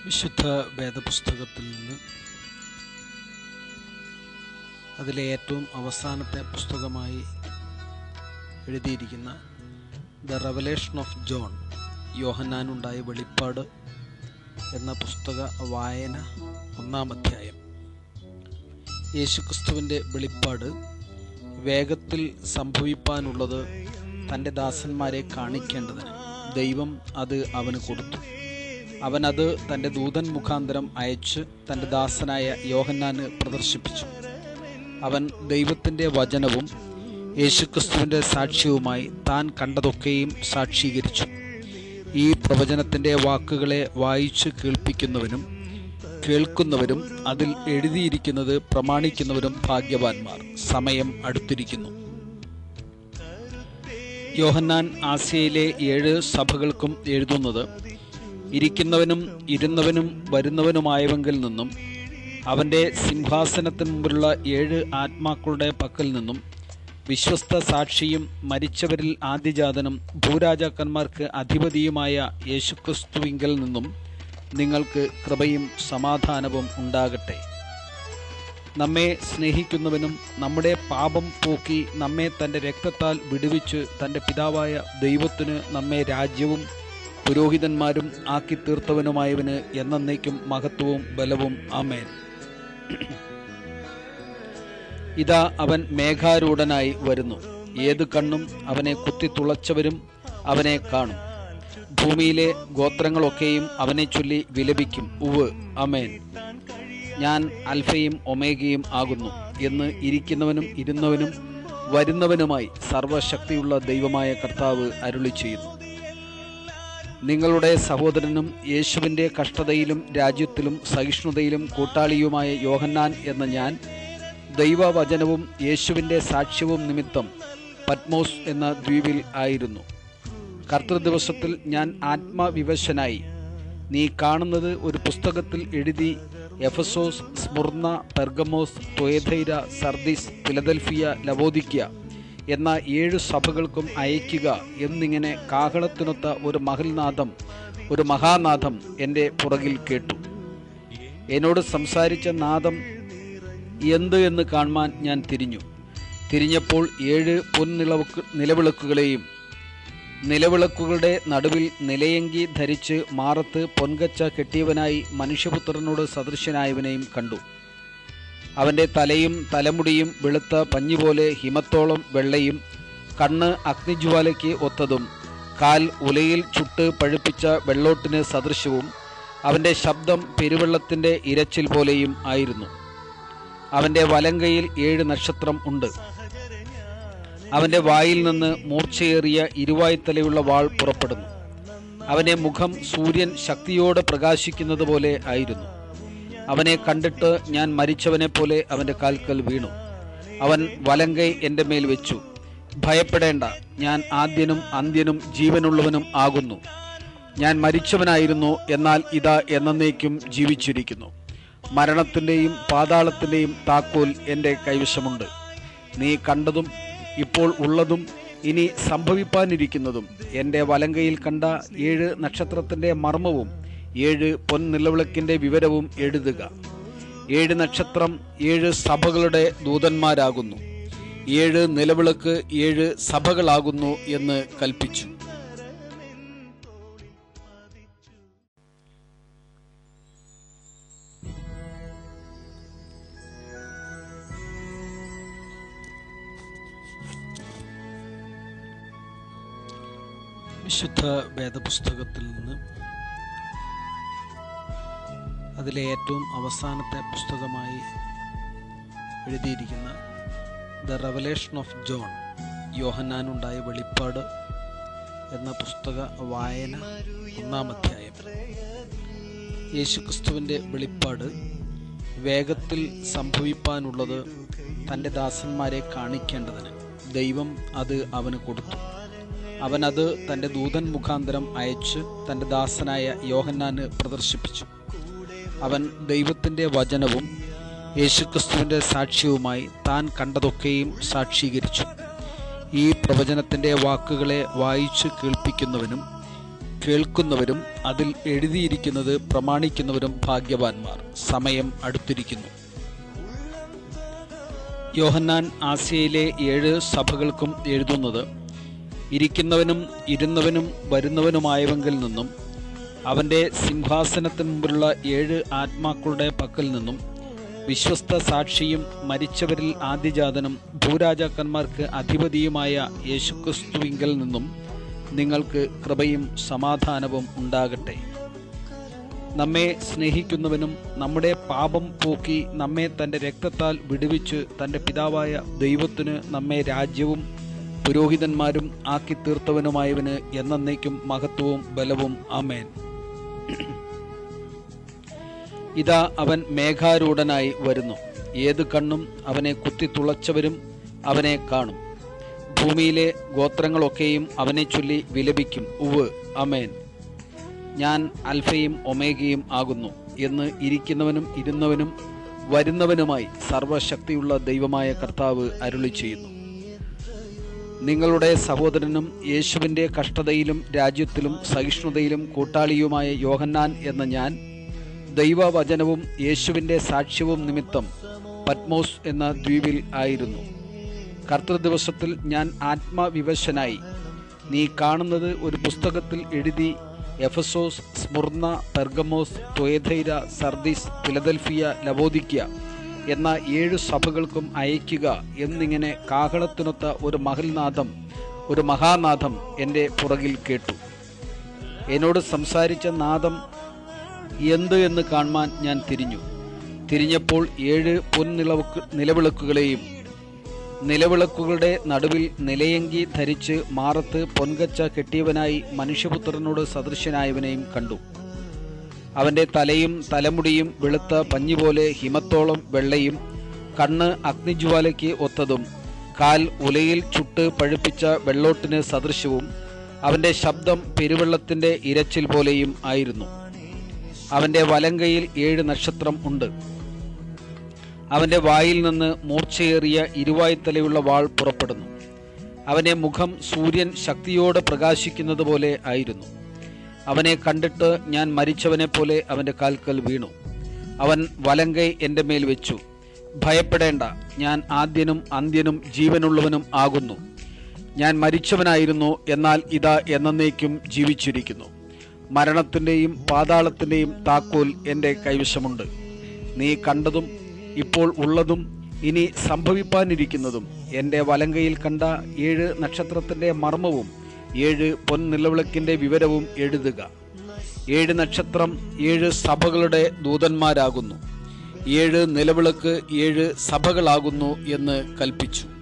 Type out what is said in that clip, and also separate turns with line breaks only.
വിശുദ്ധ വേദപുസ്തകത്തിൽ നിന്ന് അതിലെ ഏറ്റവും അവസാനത്തെ പുസ്തകമായി എഴുതിയിരിക്കുന്ന ദ റവലേഷൻ ഓഫ് ജോൺ യോഹന്നാനുണ്ടായ വെളിപ്പാട് എന്ന പുസ്തക വായന ഒന്നാം അധ്യായം യേശുക്രിസ്തുവിൻ്റെ വെളിപ്പാട് വേഗത്തിൽ സംഭവിപ്പാനുള്ളത് തൻ്റെ ദാസന്മാരെ കാണിക്കേണ്ടതിന് ദൈവം അത് അവന് കൊടുത്തു അവൻ അത് തൻ്റെ ദൂതൻ മുഖാന്തരം അയച്ച് തൻ്റെ ദാസനായ യോഹന്നാന് പ്രദർശിപ്പിച്ചു അവൻ ദൈവത്തിൻ്റെ വചനവും യേശുക്രിസ്തുവിൻ്റെ സാക്ഷ്യവുമായി താൻ കണ്ടതൊക്കെയും സാക്ഷീകരിച്ചു ഈ പ്രവചനത്തിൻ്റെ വാക്കുകളെ വായിച്ചു കേൾപ്പിക്കുന്നവനും കേൾക്കുന്നവരും അതിൽ എഴുതിയിരിക്കുന്നത് പ്രമാണിക്കുന്നവരും ഭാഗ്യവാന്മാർ സമയം അടുത്തിരിക്കുന്നു യോഹന്നാൻ ആസിയയിലെ ഏഴ് സഭകൾക്കും എഴുതുന്നത് ഇരിക്കുന്നവനും ഇരുന്നവനും വരുന്നവനുമായവങ്കിൽ നിന്നും അവൻ്റെ സിംഹാസനത്തിന് മുമ്പിലുള്ള ഏഴ് ആത്മാക്കളുടെ പക്കൽ നിന്നും വിശ്വസ്ത സാക്ഷിയും മരിച്ചവരിൽ ആദ്യജാതനും ഭൂരാജാക്കന്മാർക്ക് അധിപതിയുമായ യേശുക്രിസ്തുവിങ്കൽ നിന്നും നിങ്ങൾക്ക് കൃപയും സമാധാനവും ഉണ്ടാകട്ടെ നമ്മെ സ്നേഹിക്കുന്നവനും നമ്മുടെ പാപം പോക്കി നമ്മെ തൻ്റെ രക്തത്താൽ വിടുവിച്ച് തൻ്റെ പിതാവായ ദൈവത്തിന് നമ്മെ രാജ്യവും പുരോഹിതന്മാരും ആക്കി തീർത്തവനുമായവന് എന്നേക്കും മഹത്വവും ബലവും ആമേൻ ഇതാ അവൻ മേഘാരൂഢനായി വരുന്നു ഏത് കണ്ണും അവനെ കുത്തിത്തുളച്ചവരും അവനെ കാണും ഭൂമിയിലെ ഗോത്രങ്ങളൊക്കെയും അവനെ ചൊല്ലി വിലപിക്കും ഉവ് അമേൻ ഞാൻ അൽഫയും ഒമേഗയും ആകുന്നു എന്ന് ഇരിക്കുന്നവനും ഇരുന്നവനും വരുന്നവനുമായി സർവശക്തിയുള്ള ദൈവമായ കർത്താവ് അരുളി ചെയ്യുന്നു നിങ്ങളുടെ സഹോദരനും യേശുവിൻ്റെ കഷ്ടതയിലും രാജ്യത്തിലും സഹിഷ്ണുതയിലും കൂട്ടാളിയുമായ യോഹന്നാൻ എന്ന ഞാൻ ദൈവവചനവും യേശുവിൻ്റെ സാക്ഷ്യവും നിമിത്തം പത്മോസ് എന്ന ദ്വീപിൽ ആയിരുന്നു കർത്തൃദിവസത്തിൽ ഞാൻ ആത്മവിവശനായി നീ കാണുന്നത് ഒരു പുസ്തകത്തിൽ എഴുതി Ephesus Smyrna Pergamos Thyatira Sardis Philadelphia Laodicea എന്ന ഏഴു സഭകൾക്കും അയക്കുക എന്നിങ്ങനെ കാഹളത്തിനൊത്ത ഒരു മഹൽനാഥം ഒരു മഹാനാഥം എൻ്റെ പുറകിൽ കേട്ടു എന്നോട് സംസാരിച്ച നാദം എന്ത് എന്ന് കാണുവാൻ ഞാൻ തിരിഞ്ഞു തിരിഞ്ഞപ്പോൾ ഏഴ് പൊൻനിലവക്ക് നിലവിളക്കുകളെയും നിലവിളക്കുകളുടെ നടുവിൽ നിലയങ്കി ധരിച്ച് മാറത്ത് പൊൻകച്ച കെട്ടിയവനായി മനുഷ്യപുത്രനോട് സദൃശനായവനെയും കണ്ടു അവൻ്റെ തലയും തലമുടിയും വെളുത്ത പഞ്ഞിപോലെ ഹിമത്തോളം വെള്ളയും കണ്ണ് അഗ്നിജ്വാലയ്ക്ക് ഒത്തതും കാൽ ഉലയിൽ ചുട്ട് പഴുപ്പിച്ച വെള്ളോട്ടിന് സദൃശവും അവൻ്റെ ശബ്ദം പെരുവെള്ളത്തിൻ്റെ ഇരച്ചിൽ പോലെയും ആയിരുന്നു അവൻ്റെ വലങ്കയിൽ ഏഴ് നക്ഷത്രം ഉണ്ട് അവൻ്റെ വായിൽ നിന്ന് മൂർച്ചയേറിയ ഇരുവായ്ത്തലയുള്ള വാൾ പുറപ്പെടുന്നു അവൻ്റെ മുഖം സൂര്യൻ ശക്തിയോടെ പ്രകാശിക്കുന്നത് പോലെ ആയിരുന്നു അവനെ കണ്ടിട്ട് ഞാൻ മരിച്ചവനെ പോലെ അവൻ്റെ കാൽക്കൽ വീണു അവൻ വലങ്കൈ എൻ്റെ മേൽ വെച്ചു ഭയപ്പെടേണ്ട ഞാൻ ആദ്യനും അന്ത്യനും ജീവനുള്ളവനും ആകുന്നു ഞാൻ മരിച്ചവനായിരുന്നു എന്നാൽ ഇതാ എന്നേക്കും ജീവിച്ചിരിക്കുന്നു മരണത്തിൻ്റെയും പാതാളത്തിൻ്റെയും താക്കോൽ എൻ്റെ കൈവശമുണ്ട് നീ കണ്ടതും ഇപ്പോൾ ഉള്ളതും ഇനി സംഭവിപ്പാനിരിക്കുന്നതും എൻ്റെ വലങ്കയിൽ കണ്ട ഏഴ് നക്ഷത്രത്തിൻ്റെ മർമ്മവും ഏഴ് പൊൻനിലവിളക്കിൻ്റെ വിവരവും എഴുതുക ഏഴ് നക്ഷത്രം ഏഴ് സഭകളുടെ ദൂതന്മാരാകുന്നു ഏഴ് നിലവിളക്ക് ഏഴ് സഭകളാകുന്നു എന്ന് കൽപ്പിച്ചു വിശുദ്ധ വേദപുസ്തകത്തിൽ നിന്ന് അതിലെ ഏറ്റവും അവസാനത്തെ പുസ്തകമായി എഴുതിയിരിക്കുന്ന ദ റവലേഷൻ ഓഫ് ജോൺ യോഹന്നാനുണ്ടായ വെളിപ്പാട് എന്ന പുസ്തക വായന ഒന്നാം അധ്യായം യേശുക്രിസ്തുവിൻ്റെ വെളിപ്പാട് വേഗത്തിൽ സംഭവിപ്പാനുള്ളത് തൻ്റെ ദാസന്മാരെ കാണിക്കേണ്ടതിന് ദൈവം അത് അവന് കൊടുത്തു അവൻ അത് തൻ്റെ ദൂതൻ മുഖാന്തരം അയച്ച് തൻ്റെ ദാസനായ യോഹന്നാന് പ്രദർശിപ്പിച്ചു അവൻ ദൈവത്തിൻ്റെ വചനവും യേശുക്രിസ്തുവിൻ്റെ സാക്ഷ്യവുമായി താൻ കണ്ടതൊക്കെയും സാക്ഷീകരിച്ചു ഈ പ്രവചനത്തിൻ്റെ വാക്കുകളെ വായിച്ചു കേൾപ്പിക്കുന്നവനും കേൾക്കുന്നവരും അതിൽ എഴുതിയിരിക്കുന്നത് പ്രമാണിക്കുന്നവരും ഭാഗ്യവാന്മാർ സമയം അടുത്തിരിക്കുന്നു യോഹന്നാൻ ആസിയയിലെ ഏഴ് സഭകൾക്കും എഴുതുന്നത് ഇരിക്കുന്നവനും ഇരുന്നവനും വരുന്നവനുമായവങ്കിൽ നിന്നും അവൻ്റെ സിംഹാസനത്തിന് മുമ്പിലുള്ള ഏഴ് ആത്മാക്കളുടെ പക്കൽ നിന്നും വിശ്വസ്ത സാക്ഷിയും മരിച്ചവരിൽ ആദ്യജാതനും ഭൂരാജാക്കന്മാർക്ക് അധിപതിയുമായ യേശുക്രിസ്തുവിങ്കൽ നിന്നും നിങ്ങൾക്ക് കൃപയും സമാധാനവും ഉണ്ടാകട്ടെ നമ്മെ സ്നേഹിക്കുന്നവനും നമ്മുടെ പാപം പോക്കി നമ്മെ തൻ്റെ രക്തത്താൽ വിടുവിച്ച് തൻ്റെ പിതാവായ ദൈവത്തിന് നമ്മെ രാജ്യവും പുരോഹിതന്മാരും ആക്കി തീർത്തവനുമായവന് എന്നേക്കും മഹത്വവും ബലവും ആമേൻ ഇതാ അവൻ മേഘാരൂഢനായി വരുന്നു ഏത് കണ്ണും അവനെ കുത്തിത്തുളച്ചവരും അവനെ കാണും ഭൂമിയിലെ ഗോത്രങ്ങളൊക്കെയും അവനെ ചൊല്ലി വിലപിക്കും ഉവ് അമേൻ ഞാൻ അൽഫയും ഒമേഗയും ആകുന്നു എന്ന് ഇരിക്കുന്നവനും ഇരുന്നവനും വരുന്നവനുമായി സർവശക്തിയുള്ള ദൈവമായ കർത്താവ് അരുളി ചെയ്യുന്നു നിങ്ങളുടെ സഹോദരനും യേശുവിൻ്റെ കഷ്ടതയിലും രാജ്യത്തിലും സഹിഷ്ണുതയിലും കൂട്ടാളിയുമായ യോഹന്നാൻ എന്ന ഞാൻ ദൈവവചനവും യേശുവിൻ്റെ സാക്ഷ്യവും നിമിത്തം പത്മോസ് എന്ന ദ്വീപിൽ ആയിരുന്നു കർത്തൃദിവസത്തിൽ ഞാൻ ആത്മവിവശനായി നീ കാണുന്നത് ഒരു പുസ്തകത്തിൽ എഴുതി Ephesus Smyrna Pergamos Thyatira Sardis Philadelphia Laodicea എന്ന ഏഴു സഭകൾക്കും അയക്കുക എന്നിങ്ങനെ കാഹളത്തിനൊത്ത ഒരു മഹൽനാഥം ഒരു മഹാനാഥം എൻ്റെ പുറകിൽ കേട്ടു എന്നോട് സംസാരിച്ച നാദം എന്ത് എന്ന് കാണുവാൻ ഞാൻ തിരിഞ്ഞു തിരിഞ്ഞപ്പോൾ ഏഴ് പൊൻനിലവുക്ക് നിലവിളക്കുകളെയും നിലവിളക്കുകളുടെ നടുവിൽ നിലയങ്കി ധരിച്ച് മാറത്ത് പൊൻകച്ച കെട്ടിയവനായി മനുഷ്യപുത്രനോട് സദൃശനായവനെയും കണ്ടു അവന്റെ തലയും തലമുടിയും വെളുത്ത പഞ്ഞിപോലെ ഹിമത്തോളം വെള്ളയും കണ്ണ് അഗ്നിജ്വാലയ്ക്ക് ഒത്തതും കാൽ ഉലയിൽ ചുട്ട് പഴുപ്പിച്ച വെള്ളോട്ടിന് സദൃശവും അവന്റെ ശബ്ദം പെരുവെള്ളത്തിന്റെ ഇരച്ചിൽ പോലെയും ആയിരുന്നു അവന്റെ വലങ്കയിൽ ഏഴ് നക്ഷത്രം ഉണ്ട് അവന്റെ വായിൽ നിന്ന് മൂർച്ചയേറിയ ഇരുവായ്ത്തലയുള്ള വാൾ പുറപ്പെടുന്നു അവന്റെ മുഖം സൂര്യൻ ശക്തിയോടെ പ്രകാശിക്കുന്നത് പോലെ ആയിരുന്നു അവനെ കണ്ടിട്ട് ഞാൻ മരിച്ചവനെ പോലെ അവന്റെ കാൽക്കൽ വീണു അവൻ വലങ്കൈ എൻ്റെ മേൽ വെച്ചു ഭയപ്പെടേണ്ട ഞാൻ ആദ്യനും അന്ത്യനും ജീവനുള്ളവനും ആകുന്നു ഞാൻ മരിച്ചവനായിരുന്നു എന്നാൽ ഇതാ എന്നേക്കും ജീവിച്ചിരിക്കുന്നു മരണത്തിൻ്റെയും പാതാളത്തിൻ്റെയും താക്കോൽ എൻ്റെ കൈവശമുണ്ട് നീ കണ്ടതും ഇപ്പോൾ ഉള്ളതും ഇനി സംഭവിപ്പാനിരിക്കുന്നതും എൻ്റെ വലങ്കയിൽ കണ്ട ഏഴ് നക്ഷത്രത്തിൻ്റെ മർമ്മവും ഏഴ് പൊൻനിലവിളക്കിൻ്റെ വിവരവും എഴുതുക ഏഴ് നക്ഷത്രം ഏഴ് സഭകളുടെ ദൂതന്മാരാകുന്നു ഏഴ് നിലവിളക്ക് ഏഴ് സഭകളാകുന്നു എന്ന് കൽപ്പിച്ചു